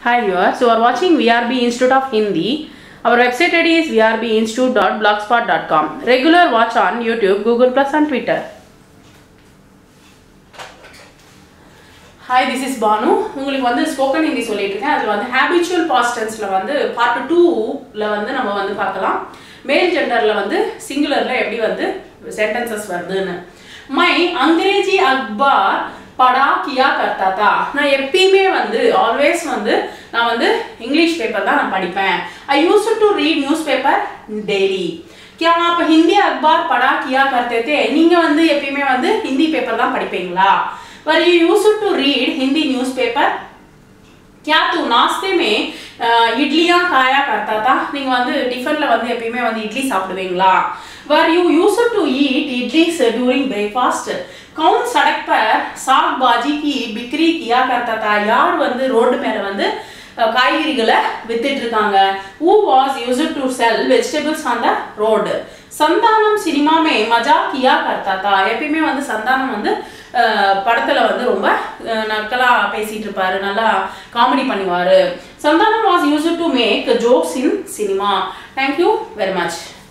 Hi viewers, you are watching VRB Institute of Hindi. Our website ID is vrbinstitute.blogspot.com. Regular watch on YouTube, Google Plus and Twitter. Hi this is Banu உங்களுக்கு வந்து spoken Hindi சொல்லிட்டு இருக்கேன் அதில் வந்து habitual பாஸ்டன்ஸில் வந்து part டூவில் வந்து நம்ம வந்து பார்க்கலாம் மேல் ஜெண்டரில் வந்து சிங்குலரில் எப்படி வந்து சென்டென்சஸ் வருதுன்னு மை அங்கிரேஜி அக்பார் படா கியா கர்த்தா தா நான் எப்பயுமே வந்து ஆல்வேஸ் வந்து நான் வந்து இங்கிலீஷ் பேப்பர் தான் நான் படிப்பேன் I use to read newspaper daily क्या आप हिंदी अखबार पढ़ा किया करते थे நீங்க வந்து எப்பயுமே வந்து ஹிந்தி பேப்பர் தான் படிப்பீங்களா were you use to read Hindi newspaper क्या तू नाश्ते में अ, इडलियां खाया करता था நீங்க வந்து டிஃபன்ல வந்து எப்பயுமே வந்து இட்லி சாப்பிடுவீங்களா were you use to eat idlis during breakfast कौन सड़क पर साग बाजी की बिक्री किया करता था யார் வந்து ரோடு மேல வந்து அஹ், காய்கறிகளை வித்துட்டு இருக்காங்க who was used to sell vegetables on the road Santhanam சினிமாமே மஜா கியா கர்த்தா தா எப்பயுமே வந்து சந்தானம் வந்து அஹ், படத்துல வந்து ரொம்ப அஹ், நக்கலா பேசிட்டு இருப்பாரு நல்லா காமெடி பண்ணுவாரு Santhanam was use to make jokes in cinema thank you very much